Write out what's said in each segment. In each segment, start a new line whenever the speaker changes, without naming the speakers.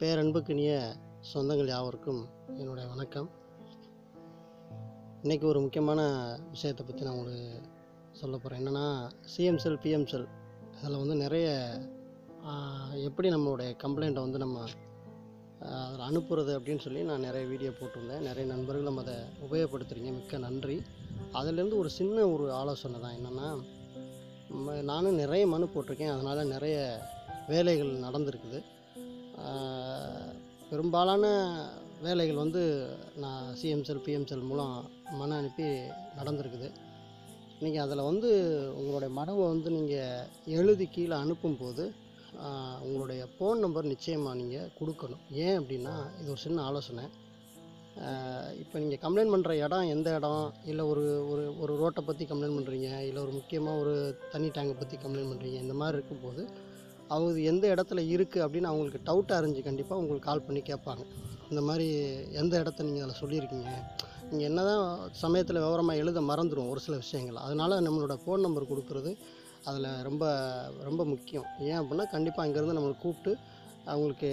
பேரன்புக்கினிய சொந்தங்கள் யாவருக்கும் என்னுடைய வணக்கம் இன்றைக்கி ஒரு முக்கியமான விஷயத்தை பற்றி நான் உங்களுக்கு சொல்ல போகிறேன் என்னென்னா சிஎம் செல் பிஎம் செல் அதில் வந்து நிறைய ஆஹ், எப்படி நம்மளுடைய கம்ப்ளைண்ட்டை வந்து நம்ம அதில் அனுப்புறது அப்படின்னு சொல்லி நான் நிறைய வீடியோ போட்டிருந்தேன் நிறைய நண்பர்கள் நம்ம அதை உபயோகப்படுத்துகிறீங்க மிக்க நன்றி அதிலேருந்து ஒரு சின்ன ஒரு ஆலோசனை தான் என்னென்னா ம- நானும் நிறைய மனு போட்டிருக்கேன் அதனால் நிறைய வேலைகள் நடந்திருக்குது ஆஹ், பெரும்பாலான வேலைகள் வந்து நான் சிஎம்செல் பிஎம்செல் மூலம் மனு அனுப்பி நடந்திருக்குது நீங்கள் அதில் வந்து உங்களுடைய மனுவை வந்து நீங்கள் எழுதி கீழே அனுப்பும்போது ஆஹ், உங்களுடைய ஃபோன் நம்பர் நிச்சயமாக நீங்கள் கொடுக்கணும் ஏன் அப்படின்னா இது ஒரு சின்ன ஆலோசனை இப்போ நீங்கள் கம்ப்ளைண்ட் பண்ணுற இடம் எந்த இடம் இல்லை ஒரு ஒரு ஒரு ரோட்டை பற்றி கம்ப்ளைண்ட் பண்ணுறீங்க இல்லை ஒரு முக்கியமாக ஒரு தண்ணி டேங்கை பற்றி கம்ப்ளைண்ட் பண்ணுறீங்க இந்த மாதிரி இருக்கும்போது அவங்க எந்த இடத்துல இருக்குது அப்படின்னு அவங்களுக்கு டவுட்டாக அறிஞ்சு கண்டிப்பாக உங்களுக்கு கால் பண்ணி கேட்பாங்க இந்த மாதிரி எந்த இடத்த நீங்கள் அதில் சொல்லியிருக்கீங்க நீங்கள் என்ன தான் சமயத்தில் விவரமாக எழுத மறந்துடும் ஒரு சில விஷயங்கள் அதனால் நம்மளோட ஃபோன் நம்பர் கொடுக்குறது அதில் ரொம்ப ரொம்ப முக்கியம் ஏன் அப்படின்னா கண்டிப்பாக அங்கேருந்து நம்மளை கூப்பிட்டு அவங்களுக்கு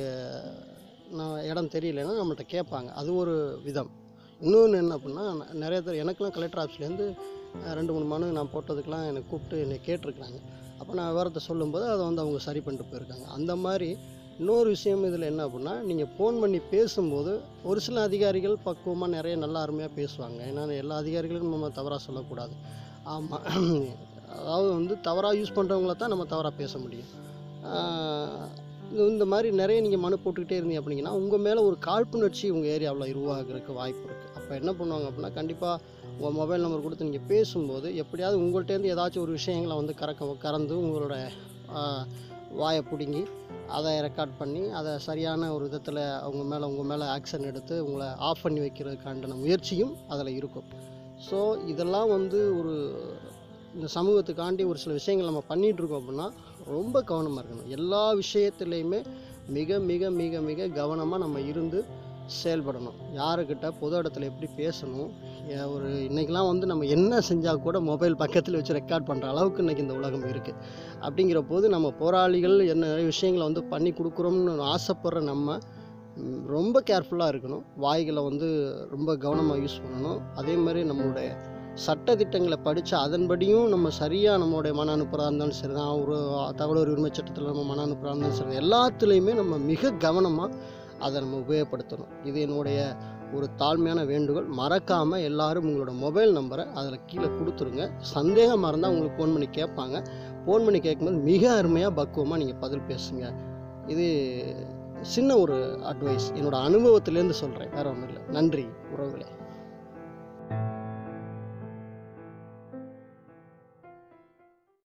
நான் இடம் தெரியலன்னா நம்மள்ட்ட கேட்பாங்க அது ஒரு விதம் இன்னொன்று என்ன அப்படின்னா ந- நிறைய பேர் எனக்கெல்லாம் கலெக்டர் ஆஃபீஸ்லேருந்து ரெண்டு மூணு மனு நான் போட்டதுக்கெலாம் என்னை கூப்பிட்டு என்னை கேட்டிருக்கிறாங்க அப்போ நான் விவரத்தை சொல்லும்போது அதை வந்து அவங்க சரி பண்ணிட்டு போயிருக்காங்க அந்த மாதிரி இன்னொரு விஷயம் இதில் என்ன அப்படின்னா நீங்கள் ஃபோன் பண்ணி பேசும்போது ஒரு சில அதிகாரிகள் பக்குவமாக நிறைய நல்லா அருமையாக பேசுவாங்க ஏன்னா எல்லா அதிகாரிகளுக்கும் நம்ம தவறாக சொல்லக்கூடாது ஆமாம் அதாவது வந்து தவறாக யூஸ் பண்ணுறவங்கள தான் நம்ம தவறாக பேச முடியும் ஆஹ் இது- இந்த மாதிரி நிறைய நீங்கள் மனு போட்டுக்கிட்டே இருந்தீங்க அப்படிங்கன்னா உங்கள் மேலே ஒரு காழ்ப்புணர்ச்சி உங்கள் ஏரியாவில் உருவாகிறதுக்கு வாய்ப்பு இருக்குது அப்போ என்ன பண்ணுவாங்க அப்படின்னா கண்டிப்பாக உங்கள் மொபைல் நம்பர் கொடுத்து நீங்கள் பேசும்போது எப்படியாவது உங்கள்கிட்டேருந்து ஏதாச்சும் ஒரு விஷயங்களை வந்து கறக்க கறந்து உங்களோட ஆஹ், வாயை பிடுங்கி அதை ரெக்கார்ட் பண்ணி அதை சரியான ஒரு விதத்தில் அவங்க மேலே உங்கள் மேலே ஆக்ஷன் எடுத்து உங்களை ஆஃப் பண்ணி வைக்கிறதுக்கான முயற்சியும் அதில் இருக்கும் ஸோ இதெல்லாம் வந்து ஒரு இந்த சமூகத்துக்காண்டி ஒரு சில விஷயங்கள் நம்ம பண்ணிகிட்டு இருக்கோம் அப்படின்னா ரொம்ப கவனமாக இருக்கணும் எல்லா விஷயத்துலையுமே மிக மிக மிக மிக கவனமாக நம்ம இருந்து செயல்படணும் யாருக்கிட்ட பொது இடத்துல எப்படி பேசணும் ஏ- ஒரு இன்றைக்கெலாம் வந்து நம்ம என்ன செஞ்சால் கூட மொபைல் பக்கத்தில் வச்சு ரெக்கார்ட் பண்ணுற அளவுக்கு இன்றைக்கி இந்த உலகம் இருக்குது அப்படிங்கிற போது நம்ம போராளிகள் என்ன நிறைய விஷயங்களை வந்து பண்ணி கொடுக்குறோம்னு ஆசைப்படுற நம்ம ம், ரொம்ப கேர்ஃபுல்லாக இருக்கணும் வாய்களை வந்து ரொம்ப கவனமாக யூஸ் பண்ணணும் அதே மாதிரி நம்மளுடைய சட்ட திட்டங்களை படித்து அதன்படியும் நம்ம சரியாக நம்மளுடைய மன அனுப்புகிறதா இருந்தாலும் சரி தான் ஒரு தகவல் உரிமை சட்டத்தில் நம்ம மன அனுப்புகிறதா இருந்தாலும் சரி எல்லாத்துலேயுமே நம்ம மிக கவனமாக அதை நம்ம உபயோகப்படுத்தணும் இது என்னுடைய ஒரு தாழ்மையான வேண்டுகோள் மறக்காமல் எல்லாரும் உங்களோட மொபைல் நம்பரை அதில் கீழே கொடுத்துருங்க சந்தேகமாக இருந்தால் உங்களுக்கு ஃபோன் பண்ணி கேட்பாங்க ஃபோன் பண்ணி கேட்கும்போது மிக அருமையாக பக்குவமாக நீங்கள் பதில் பேசுங்க இது சின்ன ஒரு அட்வைஸ் என்னோட அனுபவத்திலேருந்து சொல்கிறேன் வேற ஒன்றும் இல்லை நன்றி உறவுகளே